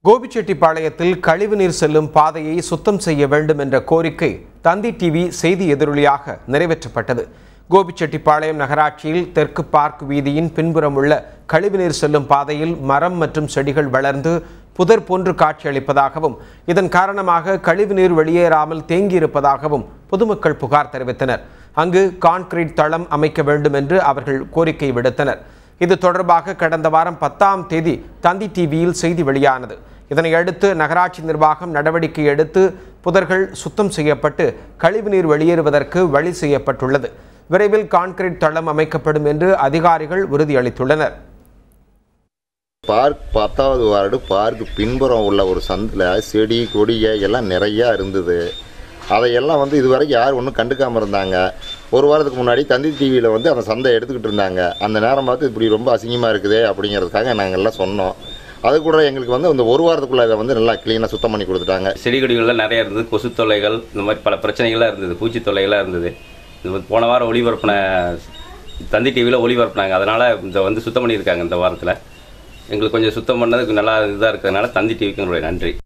கோபிச்செட்டிப்பாளையத்தில் கழிவுநீர் செல்லும் பாதையை சுத்தம் செய்ய வேண்டும் என்ற கோரிக்கை தந்தி டிவி செய்தி எதிரொலியாக நிறைவேற்றப்பட்டது கோபிச்செட்டிப்பாளையம் நகராட்சியில் தெற்கு பார்க் வீதியின் பின்புறம் உள்ள கழிவுநீர் செல்லும் பாதையில் மரம் மற்றும் செடிகள் வளர்ந்து புதர் போன்று காட்சியளிப்பதாகவும் இதன் காரணமாக கழிவுநீர் வெளியேறாமல் தேங்கியிருப்பதாகவும் பொதுமக்கள் புகார் தெரிவித்தனர் அங்கு கான்கிரீட் தளம் அமைக்க வேண்டும் என்று அவர்கள் கோரிக்கை விடுத்தனர் இது தொடர்பாக கடந்த வாரம் பத்தாம் தேதி தந்தி டிவியில் செய்தி வெளியானது இதனை அடுத்து நகராட்சி நிர்வாகம் நடவடிக்கை எடுத்து புதர்கள் சுத்தம் செய்யப்பட்டு கழிவுநீர் வெளியேறுவதற்கு வழி செய்யப்பட்டுள்ளது விரைவில் கான்கிரீட் தளம் அமைக்கப்படும் என்று அதிகாரிகள் உறுதியளித்துள்ளனர் பார்க் பத்தாவது வார்டு பார்க் பின்புறம் உள்ள ஒரு சந்தில் செடி கொடிக எல்லாம் நிறையா இருந்தது அதையெல்லாம் வந்து இதுவரைக்கும் யார் ஒன்றும் கண்டுக்காமல் இருந்தாங்க ஒரு வாரத்துக்கு முன்னாடி தந்தி டிவியில் வந்து அந்த சந்தை எடுத்துக்கிட்டு இருந்தாங்க அந்த நேரம் பார்த்து இப்படி ரொம்ப அசிங்கமாக இருக்குது அப்படிங்கிறதுக்காக நாங்கள் எல்லாம் சொன்னோம் அது கூட எங்களுக்கு வந்து இந்த ஒரு வாரத்துக்குள்ளே இதை வந்து நல்லா க்ளீனாக சுத்தம் பண்ணி கொடுத்துட்டாங்க செடி கொடிகள்லாம் நிறையா இருந்தது கொசு தொல்லைகள் இந்த மாதிரி பல பிரச்சனைகள்லாம் இருந்தது பூச்சி தொல்லைகள்லாம் இருந்தது இது வந்து போன வாரம் ஒளிபரப்பின தந்தி டிவியில் ஒளிபரப்புனாங்க அதனால் இந்த வந்து சுத்தம் பண்ணியிருக்காங்க இந்த வாரத்தில் எங்களுக்கு கொஞ்சம் சுத்தம் பண்ணதுக்கு நல்லா இதாக இருக்கிறதுனால தந்தி டிவிக்கு எங்களுடைய நன்றி